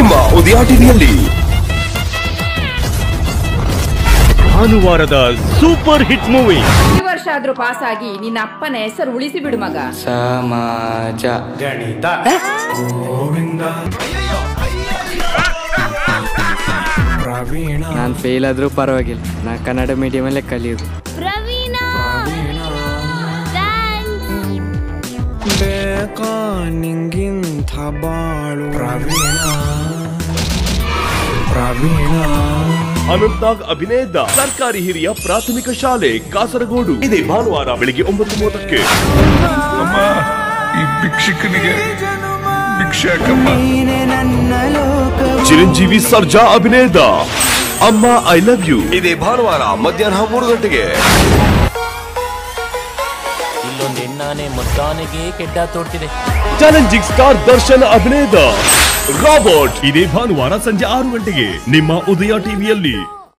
ನಿಮ್ಮ ಉದಯ ಟಿವಿಯಲ್ಲಿ ಭಾನುವಾರದ ಸೂಪರ್ ಹಿಟ್ ಮೂವಿ ಈ ವರ್ಷ ಆದ್ರೂ ಪಾಸ್ ಆಗಿ ನಿನ್ನ ಅಪ್ಪನ ಹೆಸರು ಉಳಿಸಿ ಬಿಡು ಮಗ ಸಮಾಜ ನಾನು ಫೇಲ್ ಆದ್ರೂ ಪರವಾಗಿಲ್ಲ ನಾ ಕನ್ನಡ ಮೀಡಿಯಮಲ್ಲೇ ಕಲಿಯೋದು ಪ್ರವೀಣ ಬೇಕಾ ನಿಂಗಿಂಥ ಬಾಳು ಪ್ರವೀಣ ಪ್ರವೀಣ ಅನಂತಾಗ್ ಅಭಿನಯದ ಸರ್ಕಾರಿ ಹಿರಿಯ ಪ್ರಾಥಮಿಕ ಶಾಲೆ ಕಾಸರಗೋಡು ಇದೇ ಭಾನುವಾರ ಬೆಳಿಗ್ಗೆ ಒಂಬತ್ತು ಮೂವತ್ತಕ್ಕೆ ಈ ಭಿಕ್ಷುಕನಿಗೆ ಭಿಕ್ಷೆ ಹಾಕಮ್ಮ ಚಿರಂಜೀವಿ ಸರ್ಜಾ ಅಭಿನಯದ ಅಮ್ಮ ಐ ಲವ್ ಯು ಇದೇ ಭಾನುವಾರ ಮಧ್ಯಾಹ್ನ ಮೂರು ಗಂಟೆಗೆ ಇಲ್ಲೊಂದು ಹೆಣ್ಣಾನೆ ಮುದ್ದಾನೆಗೆ ಕೆಡ್ಡ ತೋಡ್ತಿದೆ ಚಾಲೆಂಜಿಂಗ್ ಸ್ಟಾರ್ ದರ್ಶನ್ ಅಭಿನಯದ ರಾಬರ್ಟ್ ಇದೇ ಭಾನುವಾರ ಸಂಜೆ ಆರು ಗಂಟೆಗೆ ನಿಮ್ಮ ಉದಯ ಟಿವಿಯಲ್ಲಿ